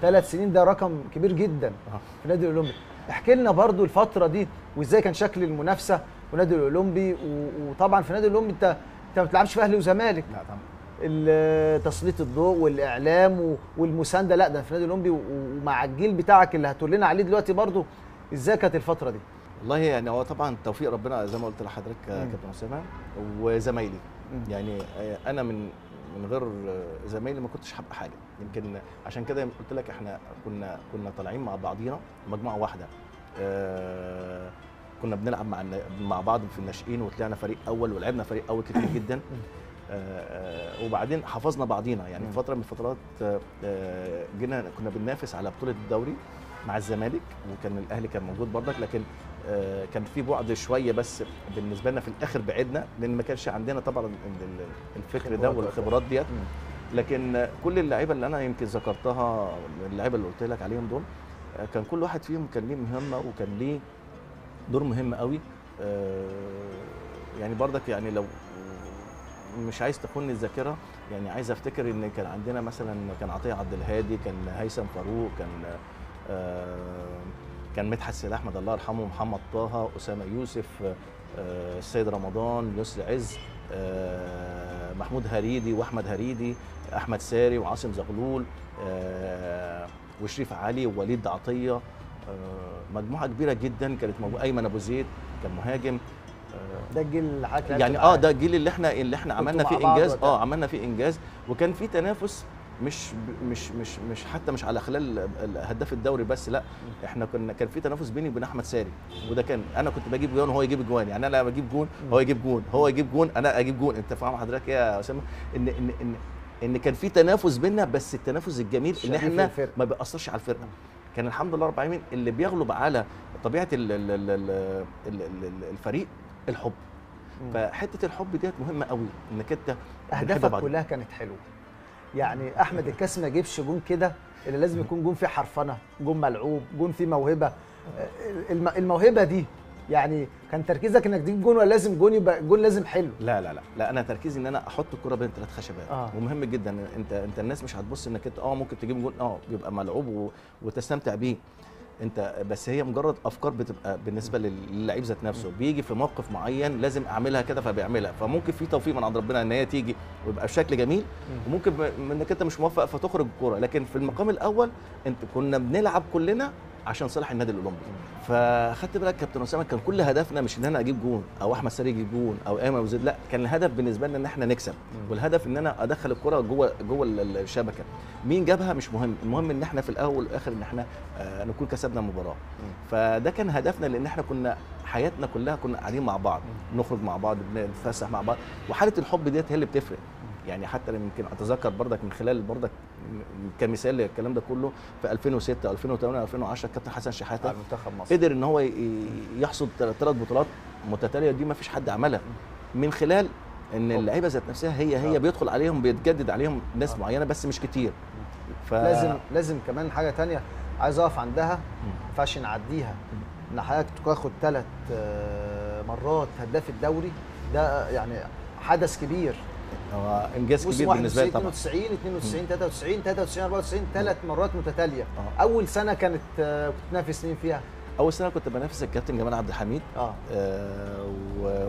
ثلاث سنين ده رقم كبير جدا آه. في النادي الاولمبي احكي لنا برضو الفتره دي وازاي كان شكل المنافسه في النادي الاولمبي و- وطبعا في النادي الاولمبي انت انت ما بتلعبش في اهلي وزمالك لا طبعا ال- تسليط الضوء والاعلام و- والمسانده لا ده في النادي الاولمبي و- ومع الجيل بتاعك اللي هتقول لنا عليه دلوقتي برضو ازاي كانت الفتره دي والله يعني هو طبعا توفيق ربنا زي ما قلت لحضرتك يا مم. كابتن اسامه وزمايلي مم. يعني آه، انا من من غير آه، زمايلي ما كنتش هبقى حاجه يمكن عشان كده قلت لك احنا كنا كنا طالعين مع بعضينا مجموعه واحده آه، كنا بنلعب مع النا- مع بعض في الناشئين وطلعنا فريق اول ولعبنا فريق اول كتير جدا آه، آه، وبعدين حفظنا بعضينا يعني مم. في فتره من الفترات آه، آه، جينا كنا بننافس على بطوله الدوري مع الزمالك وكان الاهلي كان موجود برضك لكن آه، كان في بعد شويه بس بالنسبه لنا في الاخر بعدنا لان ما كانش عندنا طبعا ال- ال- الفكر ده خبرات والخبرات ديت لكن آه، كل اللعيبه اللي انا يمكن ذكرتها اللعيبه اللي قلت لك عليهم دول آه، كان كل واحد فيهم كان ليه مهمه وكان ليه دور مهم قوي آه، يعني برضك يعني لو مش عايز تخوني الذاكره يعني عايز افتكر ان كان عندنا مثلا كان عطيه عبد الهادي كان هيثم فاروق كان آه، كان مدحت سيد احمد الله يرحمه محمد طه اسامه يوسف آه، السيد رمضان يسري عز آه، محمود هريدي واحمد هريدي احمد ساري وعاصم زغلول آه، وشريف علي ووليد عطيه آه، مجموعه كبيره جدا كانت موجوده ايمن ابو زيد كان مهاجم آه، ده الجيل اللي حضرتك لعبت يعني معاه. اه ده الجيل اللي احنا اللي احنا كنتوا عملنا مع فيه بعض انجاز وقتها. اه عملنا فيه انجاز وكان في تنافس مش مش مش مش حتى مش على خلال ال- هداف الدوري بس لا احنا كنا كان في تنافس بيني وبين احمد ساري وده كان انا كنت بجيب جون وهو يجيب جوان يعني انا بجيب جون هو يجيب جون هو يجيب جون انا اجيب جون انت فاهم حضرتك إيه يا اسامه ان ان ان ان كان في تنافس بيننا بس التنافس الجميل ان شريف احنا الفرقة. ما بيأثرش على الفرقه كان الحمد لله رب العالمين اللي بيغلب على طبيعه ال ال ال ال ال ال الفريق الحب مم. فحته الحب ديت مهمه قوي انك انت بنحب اهدافك بعض. كلها كانت حلوه يعني احمد الكاس ما يجيبش جون كده اللي لازم يكون جون فيه حرفنه جون ملعوب جون فيه موهبه الم- الموهبه دي يعني كان تركيزك انك تجيب جون ولا لازم جون يبقى جون لازم حلو لا لا لا لا انا تركيزي ان انا احط الكره بين ثلاث خشبات آه. ومهم جدا انت انت الناس مش هتبص انك انت اه ممكن تجيب جول اه بيبقى ملعوب و... وتستمتع بيه انت بس هي مجرد افكار بتبقى بالنسبه لل- للعيب ذات نفسه بيجي في موقف معين لازم اعملها كده فبيعملها فممكن في توفيق من عند ربنا ان هي تيجي ويبقى بشكل جميل وممكن ب- انك انت مش موفق فتخرج الكوره لكن في المقام الاول انت كنا بنلعب كلنا عشان صالح النادي الاولمبي فخدت بالك كابتن اسامه كان كل هدفنا مش ان انا اجيب جون او احمد ساري يجيب جون او ايمن ابو زيد لا كان الهدف بالنسبه لنا ان احنا نكسب والهدف ان انا ادخل الكره جوه جوه ال- الشبكه مين جابها مش مهم المهم ان احنا في الاول والاخر ان احنا آه، نكون كسبنا المباراه فده كان هدفنا لان احنا كنا حياتنا كلها كنا قاعدين مع بعض نخرج مع بعض نتفسح مع بعض وحاله الحب ديت هي اللي بتفرق يعني حتى أنا يمكن اتذكر برضك من خلال برضك كمثال للكلام ده كله في 2006 2008 2010 كابتن حسن شحاته على منتخب مصر قدر ان هو ي- يحصد ثلاث بطولات متتاليه دي ما فيش حد عملها من خلال ان اللعيبه ذات نفسها هي هي آه. بيدخل عليهم بيتجدد عليهم ناس معينه بس مش كتير ف... لازم لازم كمان حاجه تانية عايز اقف عندها ما ينفعش نعديها ان حضرتك تاخد ثلاث مرات هداف الدوري ده يعني حدث كبير هو انجاز موسم كبير بالنسبه لي 91 طبعا 92 92 93 93 94 ثلاث مرات متتاليه آه. اول سنه كانت آه، كنت تنافس مين فيها؟ اول سنه كنت بنافس الكابتن جمال عبد الحميد اه آه، و- و-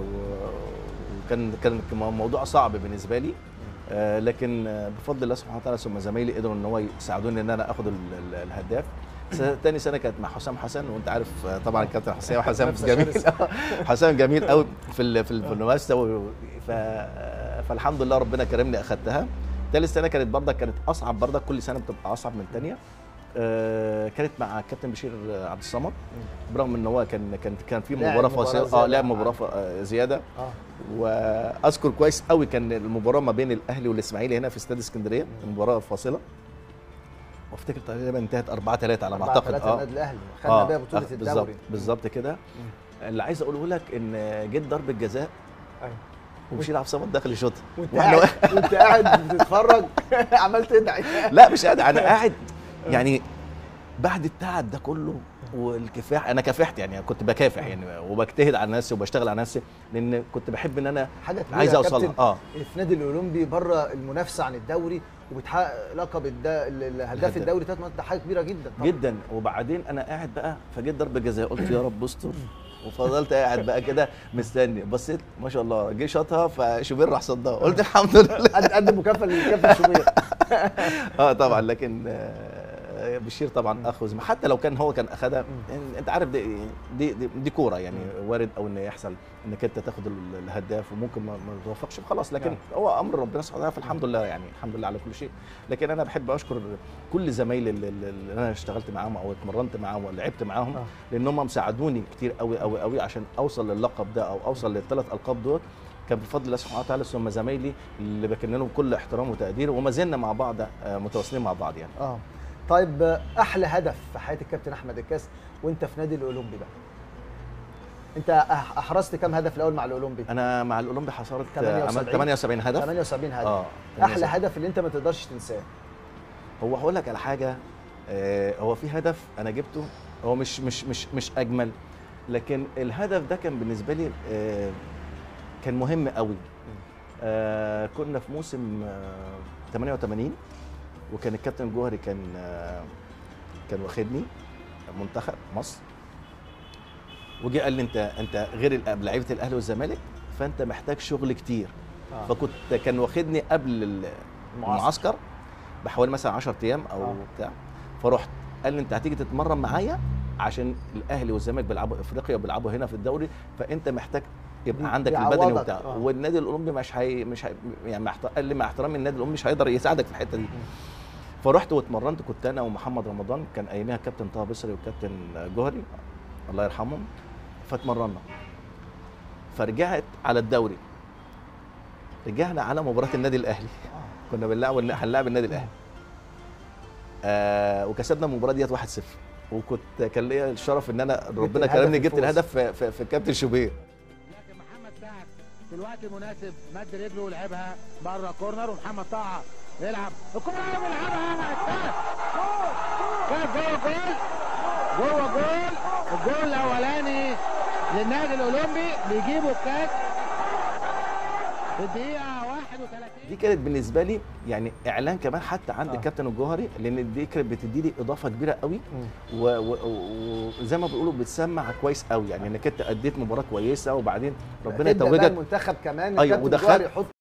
وكان كان موضوع صعب بالنسبه لي آه، لكن آه، بفضل الله سبحانه وتعالى ثم زمايلي قدروا ان هو يساعدوني ان انا اخد ال- ال- الهداف س- تاني سنه كانت مع حسام حسن وانت عارف آه، طبعا الكابتن حسام حسام نفس جميل الشرس. حسام جميل قوي في ال- في ال- في المنافسه و- ف- فالحمد لله ربنا كرمني اخدتها ثالث سنه كانت برضك كانت اصعب برضك كل سنه بتبقى اصعب من الثانيه آه، كانت مع الكابتن بشير عبد الصمد برغم ان هو كان كان كان في لعب مباراه مباراة فاصله اه زيادة. لعب مباراه ف- آه، زياده اه واذكر كويس قوي كان المباراه ما بين الاهلي والاسماعيلي هنا في استاد اسكندريه المباراه فاصله وافتكر تقريبا انتهت 4 3 على ما اعتقد اه النادي الاهلي خدنا آه، بيها بطوله أخ- الدوري بالظبط بالظبط كده اللي عايز اقوله لك ان جيت ضربه جزاء أيوة. وبشير عبد الصمد داخل يشوطها وانت وإحنا قاعد وانت قاعد بتتفرج عمال تدعي لا مش قاعد انا قاعد يعني بعد التعب ده كله والكفاح انا كافحت يعني كنت بكافح يعني وبجتهد على نفسي وبشتغل على نفسي لان كنت بحب ان انا حاجه كبيره عايز يا اوصلها كابتن. اه في نادي الاولمبي بره المنافسه عن الدوري وبتحقق لقب الدا... الهداف الهداف. الدوري ثلاث مرات ده حاجه كبيره جدا طبعا جدا وبعدين انا قاعد بقى فجيت ضربه جزاء قلت يا رب استر وفضلت قاعد بقى كده مستني بصيت ما شاء الله جه شاطها فشوبير راح صدها قلت الحمد لله قد قد مكافاه للكابتن شوبير اه طبعا لكن آه، بشير طبعا اخذ زم- حتى لو كان هو كان اخذها إن- انت عارف دي دي دي, دي كوره يعني وارد او ان يحصل انك انت تاخد ال- الهداف وممكن ما, ما توفقش خلاص لكن نعم. هو امر ربنا سبحانه وتعالى فالحمد لله يعني الحمد لله على كل شيء لكن انا بحب اشكر كل زمايلي اللي, اللي انا اشتغلت معاهم او اتمرنت معاهم ولعبت معاهم آه. لان هم مساعدوني كتير قوي قوي قوي عشان اوصل للقب ده او اوصل للثلاث القاب دول كان بفضل الله سبحانه وتعالى ثم زمايلي اللي بكن لهم كل احترام وتقدير وما زلنا مع بعض آه، متواصلين مع بعض يعني اه طيب آه، احلى هدف في حياه الكابتن احمد الكاس وانت في نادي الاولمبي بقى انت أح- احرزت كام هدف الاول مع الاولمبي انا مع الاولمبي حصلت 78. عملت 78 هدف 78 هدف اه احلى 78. هدف اللي انت ما تقدرش تنساه هو هقول لك على حاجه آه، هو في هدف انا جبته هو مش مش مش مش اجمل لكن الهدف ده كان بالنسبه لي آه، كان مهم قوي آه، كنا في موسم آه، 88 وكان الكابتن جوهري كان آه، كان واخدني منتخب مصر وجي قال لي انت انت غير ال- لعيبه الاهلي والزمالك فانت محتاج شغل كتير آه. فكنت كان واخدني قبل ال- المعسكر بحوالي مثلا 10 ايام او آه. بتاع فرحت قال لي انت هتيجي تتمرن معايا عشان الاهلي والزمالك بيلعبوا افريقيا وبيلعبوا هنا في الدوري فانت محتاج دي- يبقى عندك البدني بيعوضك، وبتاع آه. والنادي الاولمبي مش هي مش هي يعني مع احت- قال لي مع احترامي النادي الاولمبي مش هيقدر يساعدك في الحته دي فرحت واتمرنت كنت انا ومحمد رمضان كان اياميها الكابتن طه بصري والكابتن جوهري الله يرحمهم فاتمرنا فرجعت على الدوري رجعنا على مباراه النادي الاهلي كنا بنلعب هنلعب النادي الاهلي آه وكسبنا المباراه ديت 1-0 وكنت كان ليا الشرف ان انا ربنا الهدف كرمني جبت الفوز. الهدف في, في, في الكابتن شوبير لكن محمد سعد في الوقت المناسب مد رجله ولعبها بره كورنر ومحمد طه يلعب الكوره بيلعبها جاب جوه جول جوه جول الجول الاولاني للنادي الاولمبي بيجيبوا الكاس في الدقيقه 31 دي كانت بالنسبه لي يعني اعلان كمان حتى عند آه. آه. الكابتن الجوهري لان دي كانت بتدي لي اضافه كبيره قوي مم. و- و- و- وزي ما بيقولوا بتسمع كويس قوي يعني انك انت اديت مباراه كويسه وبعدين ربنا تبدأ بقى يتوجك المنتخب كمان أيوة، الكابتن ودخلت- جوهري يحط